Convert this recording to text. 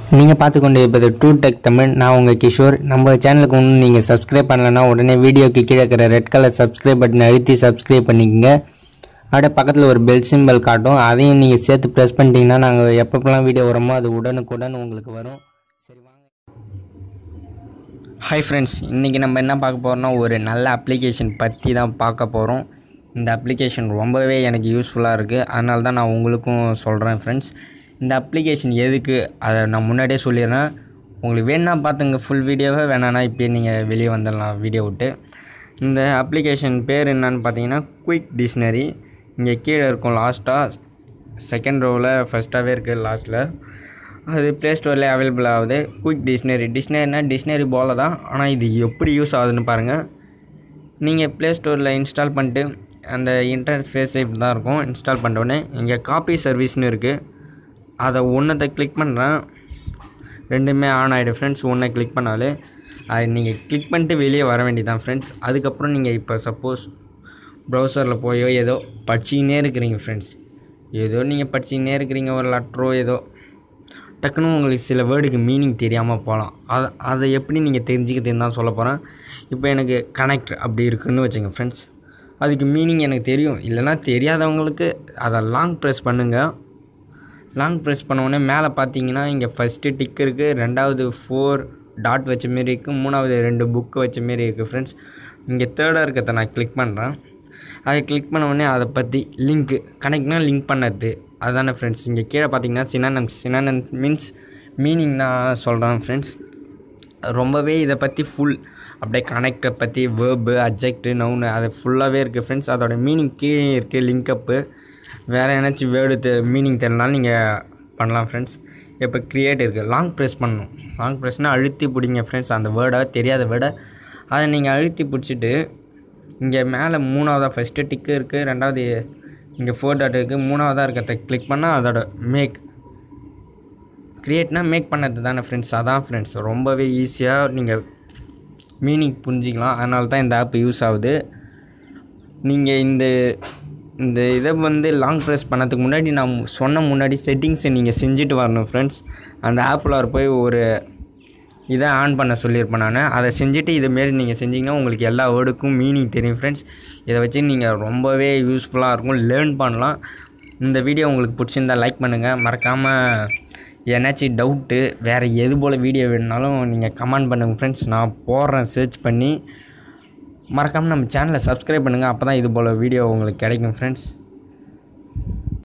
நீங்கள் பார்த்து கொண்டு இருப்பது டூ டெக் தமிழ் நான் உங்கள் கிஷோர் நம்ம சேனலுக்கு ஒன்றும் நீங்கள் சப்ஸ்கிரைப் பண்ணலைன்னா உடனே வீடியோக்கு கீழே இருக்கிற ரெட் கலர் சப்ஸ்கிரைப் பட்டனை அழுத்தி சப்ஸ்கிரைப் பண்ணிக்கோங்க அப்படியே பக்கத்தில் ஒரு பெல் சிம்பல் காட்டும் அதையும் நீங்கள் சேர்த்து ப்ரெஸ் பண்ணிட்டீங்கன்னா நாங்கள் எப்பப்பெல்லாம் வீடியோ வருமோ அது உடனுக்குடன் உங்களுக்கு வரும் சரி வாங்க ஹாய் ஃப்ரெண்ட்ஸ் இன்றைக்கி நம்ம என்ன பார்க்க போகிறோம்னா ஒரு நல்ல அப்ளிகேஷன் பற்றி தான் பார்க்க போகிறோம் இந்த அப்ளிகேஷன் ரொம்பவே எனக்கு யூஸ்ஃபுல்லாக இருக்குது அதனால தான் நான் உங்களுக்கும் சொல்கிறேன் ஃப்ரெண்ட்ஸ் இந்த அப்ளிகேஷன் எதுக்கு அதை நான் முன்னாடியே சொல்லிடுறேன் உங்களுக்கு வேணா பார்த்துங்க ஃபுல் வீடியோவே வேணான்னா இப்போயே நீங்கள் வெளியே வந்துடலாம் வீடியோ விட்டு இந்த அப்ளிகேஷன் பேர் என்னன்னு பார்த்தீங்கன்னா குயிக் டிக்ஷனரி இங்கே கீழே இருக்கும் லாஸ்ட்டாக செகண்ட் ரோவில் ஃபஸ்ட்டாகவே இருக்குது லாஸ்ட்டில் அது ப்ளே ஸ்டோர்லேயே அவைலபிள் ஆகுது குயிக் டிக்ஷனரி டிக்ஷனரினா டிக்ஷனரி போல தான் ஆனால் இது எப்படி யூஸ் ஆகுதுன்னு பாருங்கள் நீங்கள் ப்ளே ஸ்டோரில் இன்ஸ்டால் பண்ணிட்டு அந்த இன்டர்ஃபேஸ் இப்படி தான் இருக்கும் இன்ஸ்டால் பண்ணிட்டோடனே இங்கே காப்பி சர்வீஸ்னு இருக்குது அதை ஒன்றத்தை கிளிக் பண்ணுறேன் ரெண்டுமே ஆன் ஆகிடும் ஃப்ரெண்ட்ஸ் ஒன்றை கிளிக் பண்ணாலே அது நீங்கள் கிளிக் பண்ணிட்டு வெளியே வர வேண்டியதான் ஃப்ரெண்ட்ஸ் அதுக்கப்புறம் நீங்கள் இப்போ சப்போஸ் ப்ரௌசரில் போயோ ஏதோ படிச்சிக்கினே இருக்கிறீங்க ஃப்ரெண்ட்ஸ் ஏதோ நீங்கள் படிச்சிக்கினே இருக்கிறீங்க ஒரு லெட்ரோ ஏதோ டக்குன்னு உங்களுக்கு சில வேர்டுக்கு மீனிங் தெரியாமல் போகலாம் அதை அதை எப்படி நீங்கள் தெரிஞ்சுக்கிறதுன்னு தான் சொல்ல போகிறேன் இப்போ எனக்கு கனெக்ட் அப்படி இருக்குன்னு வச்சுங்க ஃப்ரெண்ட்ஸ் அதுக்கு மீனிங் எனக்கு தெரியும் இல்லைன்னா தெரியாதவங்களுக்கு அதை லாங் ப்ரெஸ் பண்ணுங்கள் லாங் ப்ரெஸ் பண்ண மேலே பார்த்தீங்கன்னா இங்கே ஃபஸ்ட்டு டிக் இருக்குது ரெண்டாவது ஃபோர் டாட் வச்ச மாரி இருக்குது மூணாவது ரெண்டு புக்கு வச்ச மாரி இருக்குது ஃப்ரெண்ட்ஸ் இங்கே தேர்டாக இருக்கிறத நான் கிளிக் பண்ணுறேன் அதை கிளிக் பண்ண உடனே அதை பற்றி லிங்க்கு கனெக்ட்னா லிங்க் பண்ணது அதுதானே ஃப்ரெண்ட்ஸ் இங்கே கீழே பார்த்தீங்கன்னா சினானம் சினானம் மீன்ஸ் மீனிங் தான் சொல்கிறேன் ஃப்ரெண்ட்ஸ் ரொம்பவே இதை பற்றி ஃபுல் அப்படியே கனெக்டை பற்றி வேர்பு அப்ஜெக்ட்டு நவுனு அது ஃபுல்லாகவே இருக்குது ஃப்ரெண்ட்ஸ் அதோட மீனிங் கீழே இருக்குது லிங்கப்பு வேறு ஏதாச்சும் வேர்டு தெ மீனிங் தெரியலனாலும் நீங்கள் பண்ணலாம் ஃப்ரெண்ட்ஸ் இப்போ க்ரியேட் இருக்குது லாங் ப்ரெஸ் பண்ணணும் லாங் ப்ரெஸ்னால் அழுத்தி பிடிங்க ஃப்ரெண்ட்ஸ் அந்த வேர்டை தெரியாத வேர்டை அதை நீங்கள் அழுத்தி பிடிச்சிட்டு இங்கே மேலே மூணாவதாக ஃபஸ்ட்டு டிக்கு இருக்குது ரெண்டாவது இங்கே ஃபோர் டாட் இருக்குது மூணாவதாக இருக்கிறத கிளிக் பண்ணால் அதோட மேக் க்ரியேட்னா மேக் பண்ணது தானே ஃப்ரெண்ட்ஸ் அதான் ஃப்ரெண்ட்ஸ் ரொம்பவே ஈஸியாக நீங்கள் மீனிங் புரிஞ்சிக்கலாம் அதனால தான் இந்த ஆப் யூஸ் ஆகுது நீங்கள் இந்த இந்த இதை வந்து லாங் ப்ரெஸ் பண்ணதுக்கு முன்னாடி நான் சொன்ன முன்னாடி செட்டிங்ஸை நீங்கள் செஞ்சுட்டு வரணும் ஃப்ரெண்ட்ஸ் அந்த ஆப்பில் போய் ஒரு இதை ஆன் பண்ண சொல்லியிருப்பேன் நான் அதை செஞ்சுட்டு இதுமாரி நீங்கள் செஞ்சிங்கன்னா உங்களுக்கு எல்லா வேர்டுக்கும் மீனிங் தெரியும் ஃப்ரெண்ட்ஸ் இதை வச்சு நீங்கள் ரொம்பவே யூஸ்ஃபுல்லாக இருக்கும் லேர்ன் பண்ணலாம் இந்த வீடியோ உங்களுக்கு பிடிச்சிருந்தா லைக் பண்ணுங்கள் மறக்காமல் ஏன்னாச்சும் டவுட்டு வேறு எது போல் வீடியோ வேணுனாலும் நீங்கள் கமெண்ட் பண்ணுங்கள் ஃப்ரெண்ட்ஸ் நான் போடுறேன் சர்ச் பண்ணி மறக்காமல் நம்ம சேனலை சப்ஸ்கிரைப் பண்ணுங்கள் அப்போ தான் இது போல் வீடியோ உங்களுக்கு கிடைக்கும் ஃப்ரெண்ட்ஸ்